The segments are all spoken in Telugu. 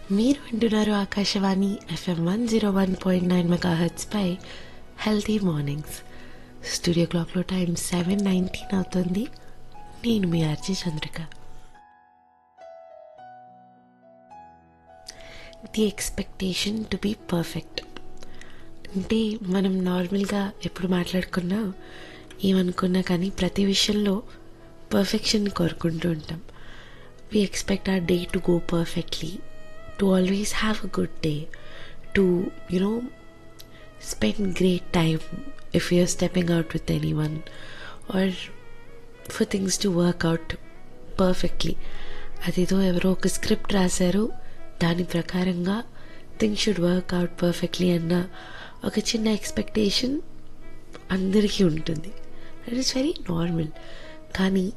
మీరు వింటున్నారు Akashvani FM one zero one point nine mega పై హెల్తీ మార్నింగ్స్ స్టూడియో క్లాక్లో టైం సెవెన్ నైన్టీన్ అవుతుంది నేను మీ RJ Chandrika the expectation to be perfect అంటే మనం నార్మల్గా ఎప్పుడు మాట్లాడుకున్నా ఏమనుకున్నా కానీ ప్రతి విషయంలో పర్ఫెక్షన్ కోరుకుంటూ ఉంటాం we expect our day to go perfectly, to always have a good day, to, you know, spend great time if we are stepping out with anyone, or for things to work out perfectly. అదేదో ఎవరో ఒక స్క్రిప్ట్ రాశారు దాని ప్రకారంగా things should work out perfectly అన్న ఒక చిన్న ఎక్స్పెక్టేషన్ అందరికీ ఉంటుంది దట్ ఈస్ వెరీ నార్మల్ కానీ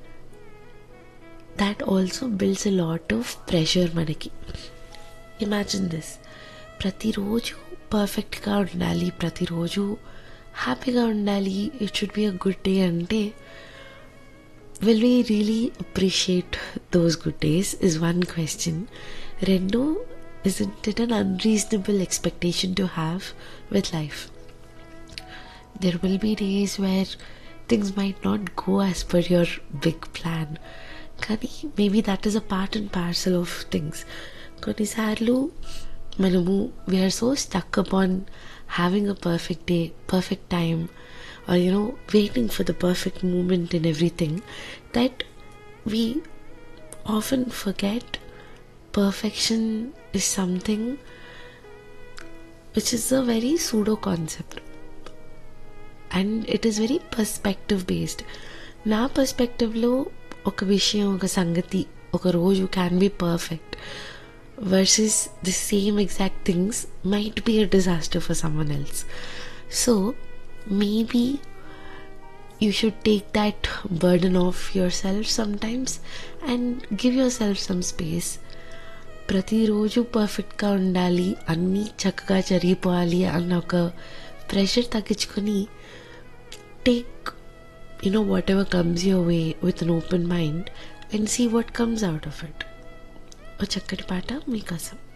that also builds a lot of pressure మనకి ఇమాజిన్ దిస్ ప్రతిరోజు పర్ఫెక్ట్గా ఉండాలి ప్రతిరోజు హ్యాపీగా ఉండాలి it should be a good day అంటే will we really appreciate those good days is one question రెండు is it un unreasonable expectation to have with life there will be days where things might not go as per your big plan కానీ maybe that is a part and parcel of things కొన్నిసార్లు మనము we are so stuck upon having a perfect day perfect time or you know waiting for the perfect moment in everything that we often forget perfection is something which is a very pseudo concept and it is very perspective based నా పర్స్పెక్టివ్లో ఒక విషయం ఒక సంగతి ఒక రోజు can be perfect versus the same exact things might be a disaster for someone else so maybe you should take that burden off yourself sometimes and give yourself some space ప్రతిరోజు పర్ఫెక్ట్గా ఉండాలి అన్నీ చక్కగా జరిగిపోవాలి అన్న ఒక ప్రెషర్ తగ్గించుకొని take you know whatever comes your way with an open mind and see what comes out of it ఓ చక్కటి పాట మీకోసం